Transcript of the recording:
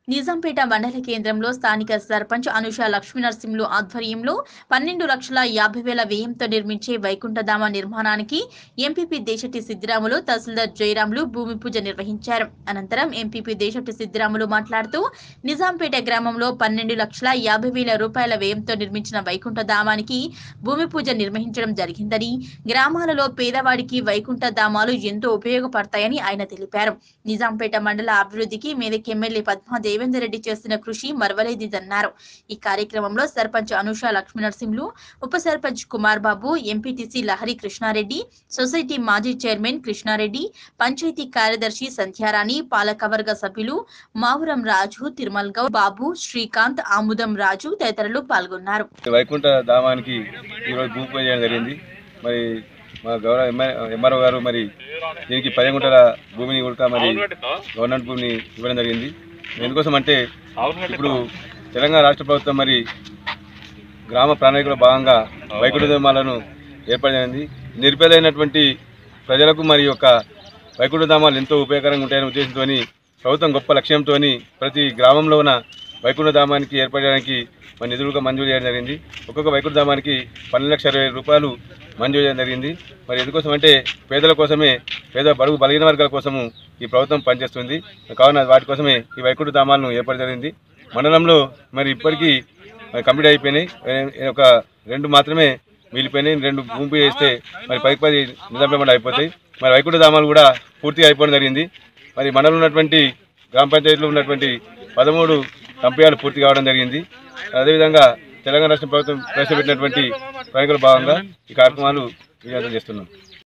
నిజాంపేట మండల కేంద్రంలో స్థానిక సర్పంచ్ అనుష లక్ష్మీనరసింహులు ఆధ్వర్యంలో పన్నెండు లక్షల యాభై వేల వ్యయంతో నిర్మించే వైకుంఠధామ నిర్మాణానికి ఎంపీపీ దేశటి సిద్దిరాములు తహసీల్దార్ జయరాములు భూమి పూజ నిర్వహించారు అనంతరం ఎంపీపీ దేశటి సిద్దిరాములు మాట్లాడుతూ నిజాంపేట గ్రామంలో పన్నెండు లక్షల యాభై వేల రూపాయల వ్యయంతో నిర్మించిన వైకుంఠధామానికి భూమి పూజ నిర్వహించడం జరిగిందని గ్రామాలలో పేదవాడికి వైకుంఠ ధామాలు ఎంతో ఉపయోగపడతాయని ఆయన తెలిపారు నిజాంపేట మండల అభివృద్ధికి మేదక్ ఎమ్మెల్యే పద్మా దేవేందర్ రెడ్డి చేస్తున్న కృషి మరవలేనిదన్నారు ఈ కార్యక్రమంలో సర్పంచ్ అనుష లక్ష్మీనరసింహులు ఉప సర్పంచ్ కుమార్ బాబు ఎంపీటీసీ లహరి కృష్ణారెడ్డి సొసైటీ మాజీ చైర్మన్ కృష్ణారెడ్డి పంచాయతీ కార్యదర్శి సంధ్యారాణి పాలకవర్గ సభ్యులు మావురం రాజు తిరుమల్ గౌడ్ బాబు శ్రీకాంత్ ఆముదం రాజు తదితరులు పాల్గొన్నారు వైకుంఠ ధామానికి ఈరోజు భూమి పూజ చేయడం జరిగింది మరి మా గౌరవ ఎంఆర్ఓ గారు మరి దీనికి పది గుంటల భూమిని కూడా మరి గవర్నమెంట్ భూమిని ఇవ్వడం జరిగింది ఎందుకోసం అంటే ఇప్పుడు తెలంగాణ రాష్ట్ర ప్రభుత్వం మరి గ్రామ ప్రణాళికలో భాగంగా వైకుంఠ ధామాలను ఏర్పడింది నిరుపేదైనటువంటి ప్రజలకు మరి యొక్క వైకుంఠ ధామాలు ఎంతో ఉపయోగకరంగా ఉంటాయనే ఉద్దేశంతో ప్రభుత్వం గొప్ప లక్ష్యంతో ప్రతి గ్రామంలో ఉన్న వైకుంఠ ధామానికి ఏర్పడడానికి మన నిధులుగా మంజూరు చేయడం జరిగింది ఒక్కొక్క వైకుంఠ ధామానికి పన్నెండు లక్షల ఇరవై వేల రూపాయలు మంజూరు చేయడం జరిగింది మరి ఎందుకోసం అంటే పేదల కోసమే పేద బడుగు బలహీన వర్గాల కోసము ఈ ప్రభుత్వం పనిచేస్తుంది కావున వాటి కోసమే ఈ వైకుంఠ ధామాలను ఏర్పడడం జరిగింది మండలంలో మరి ఇప్పటికీ మరి కంప్లీట్ అయిపోయినాయి ఏ- ఒక రెండు మాత్రమే మిగిలిపోయినాయి రెండు భూమి పూజ చేస్తే మరి పది పది నిజాంపేట అయిపోతాయి మరి వైకుంఠ ధామాలు కూడా పూర్తిగా అయిపోవడం జరిగింది మరి మండలంలో ఉన్నటువంటి గ్రామ పంచాయతీలో ఉన్నటువంటి పదమూడు కంపెనీలు పూర్తి కావడం జరిగింది అదేవిధంగా తెలంగాణ రాష్ట్ర ప్రభుత్వం ప్రవేశపెట్టినటువంటి ప్రణాళికలో భాగంగా ఈ కార్యక్రమాలు విజయవంతం చేస్తున్నాం